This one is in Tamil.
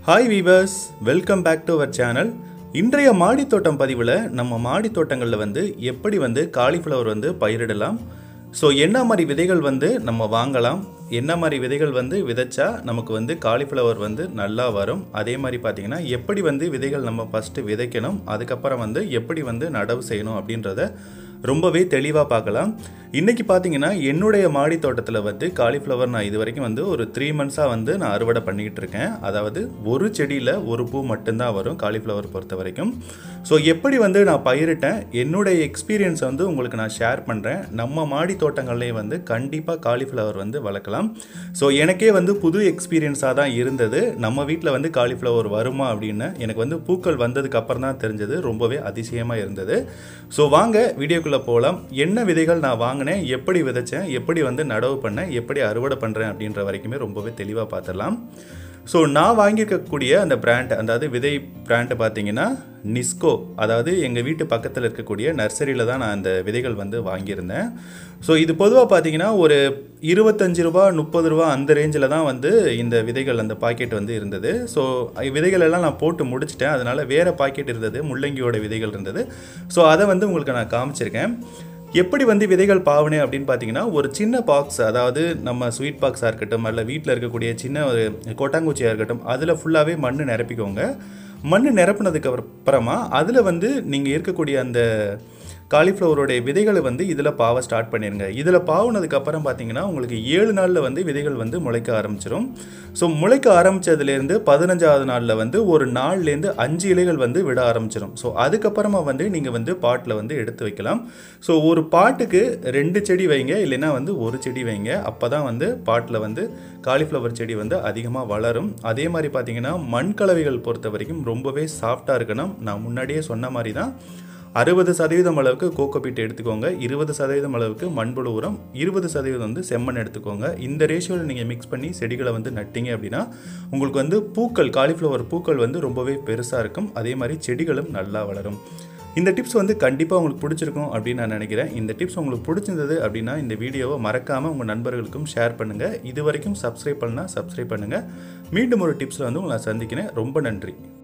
hi viewers welcome back to our channel இன்றைய மாடித்தோட்டம் பதிவில் நம்ம மாடித்தோட்டங்களில் வந்து எப்படி வந்து காலிஃப்ளவர் வந்து பயிரிடலாம் ஸோ என்ன மாதிரி விதைகள் வந்து நம்ம வாங்கலாம் என்ன மாதிரி விதைகள் வந்து விதைச்சா நமக்கு வந்து காலிஃப்ளவர் வந்து நல்லா வரும் அதே மாதிரி பார்த்தீங்கன்னா எப்படி வந்து விதைகள் நம்ம ஃபஸ்ட்டு விதைக்கணும் அதுக்கப்புறம் வந்து எப்படி வந்து நடவு செய்யணும் அப்படின்றத ரொம்பவே தெளிவாக பார்க்கலாம் இன்றைக்கி பார்த்தீங்கன்னா என்னுடைய மாடி தோட்டத்தில் வந்து காலிஃப்ளவர் நான் இது வரைக்கும் வந்து ஒரு த்ரீ மந்த்ஸாக வந்து நான் அறுவடை பண்ணிக்கிட்டு இருக்கேன் அதாவது ஒரு செடியில் ஒரு பூ மட்டும்தான் வரும் காலிஃப்ளவர் பொறுத்த வரைக்கும் ஸோ எப்படி வந்து நான் பயிரிட்டேன் என்னுடைய எக்ஸ்பீரியன்ஸை வந்து உங்களுக்கு நான் ஷேர் பண்ணுறேன் நம்ம மாடி தோட்டங்கள்லேயே வந்து கண்டிப்பாக காலிஃப்ளவர் வந்து வளர்க்கலாம் ஸோ எனக்கே வந்து புது எக்ஸ்பீரியன்ஸாக தான் இருந்தது நம்ம வீட்டில் வந்து காலிஃப்ளவர் வருமா அப்படின்னு எனக்கு வந்து பூக்கள் வந்ததுக்கு அப்புறம் தான் தெரிஞ்சது ரொம்பவே அதிசயமாக இருந்தது ஸோ வாங்க வீடியோக்குள்ளே போகலாம் என்ன விதைகள் நான் வாங்கினேன் எப்படி விதைச்சேன் எப்படி வந்து நடவு பண்ணேன் எப்படி அறுவடை பண்ணுறேன் அப்படின்ற வரைக்குமே ரொம்பவே தெளிவாக பார்த்துடலாம் ஸோ நான் வாங்கியிருக்கக்கூடிய அந்த பிராண்ட் அதாவது விதை பிராண்டு பார்த்தீங்கன்னா நிஸ்கோ அதாவது எங்கள் வீட்டு பக்கத்தில் இருக்கக்கூடிய நர்சரியில் தான் நான் அந்த விதைகள் வந்து வாங்கியிருந்தேன் ஸோ இது பொதுவாக பார்த்தீங்கன்னா ஒரு இருபத்தஞ்சு ரூபா முப்பது ரூபா அந்த ரேஞ்சில் தான் வந்து இந்த விதைகள் அந்த பாக்கெட் வந்து இருந்தது ஸோ விதைகள் எல்லாம் நான் போட்டு முடிச்சிட்டேன் அதனால் வேறு பாக்கெட் இருந்தது முள்ளங்கியோட விதைகள் இருந்தது ஸோ அதை வந்து உங்களுக்கு நான் காமிச்சிருக்கேன் எப்படி வந்து விதைகள் பாவனே அப்படின்னு பார்த்தீங்கன்னா ஒரு சின்ன பாக்ஸ் அதாவது நம்ம ஸ்வீட் பாக்ஸாக இருக்கட்டும் அல்ல வீட்டில் இருக்கக்கூடிய சின்ன ஒரு கொட்டாங்குச்சியாக இருக்கட்டும் அதில் ஃபுல்லாகவே மண் நிரப்பிக்கோங்க மண் நிரப்புனதுக்கு அப்புறமா அதில் வந்து நீங்கள் இருக்கக்கூடிய அந்த காலிஃப்ளவருடைய விதைகளை வந்து இதில் பாவ ஸ்டார்ட் பண்ணிடுங்க இதில் பாவுனதுக்கு அப்புறம் பார்த்தீங்கன்னா உங்களுக்கு ஏழு நாளில் வந்து விதைகள் வந்து முளைக்க ஆரம்பிச்சிடும் ஸோ முளைக்க ஆரம்பித்ததுலேருந்து பதினஞ்சாவது நாளில் வந்து ஒரு நாள்லேருந்து அஞ்சு இலைகள் வந்து விட ஆரம்பிச்சிடும் ஸோ அதுக்கப்புறமா வந்து நீங்கள் வந்து பாட்டில் வந்து எடுத்து வைக்கலாம் ஸோ ஒரு பாட்டுக்கு ரெண்டு செடி வைங்க இல்லைன்னா வந்து ஒரு செடி வைங்க அப்போ தான் வந்து பாட்டில் வந்து காலிஃப்ளவர் செடி வந்து அதிகமாக வளரும் அதே மாதிரி பார்த்தீங்கன்னா மண் கலவைகள் பொறுத்த வரைக்கும் ரொம்பவே சாஃப்டாக இருக்கணும் நான் முன்னாடியே சொன்ன மாதிரி தான் அறுபது சதவீதம் அளவுக்கு கோகோபீட் எடுத்துக்கோங்க இருபது சதவீதம் அளவுக்கு மண்புழு உரம் இருபது சதவீதம் வந்து செம்மண் எடுத்துக்கோங்க இந்த ரேஷியோவில் நீங்கள் மிக்ஸ் பண்ணி செடிகளை வந்து நட்டிங்க அப்படின்னா உங்களுக்கு வந்து பூக்கள் காலிஃப்ளவர் பூக்கள் வந்து ரொம்பவே பெருசாக இருக்கும் அதே மாதிரி செடிகளும் நல்லா வளரும் இந்த டிப்ஸ் வந்து கண்டிப்பாக உங்களுக்கு பிடிச்சிருக்கும் அப்படின்னு நான் நினைக்கிறேன் இந்த டிப்ஸ் உங்களுக்கு பிடிச்சிருந்தது அப்படின்னா இந்த வீடியோவை மறக்காமல் உங்கள் நண்பர்களுக்கும் ஷேர் பண்ணுங்கள் இது வரைக்கும் சப்ஸ்கிரைப் பண்ணால் சப்ஸ்கிரைப் பண்ணுங்கள் மீண்டும் ஒரு டிப்ஸில் வந்து உங்களை நான் சந்திக்கிறேன் ரொம்ப நன்றி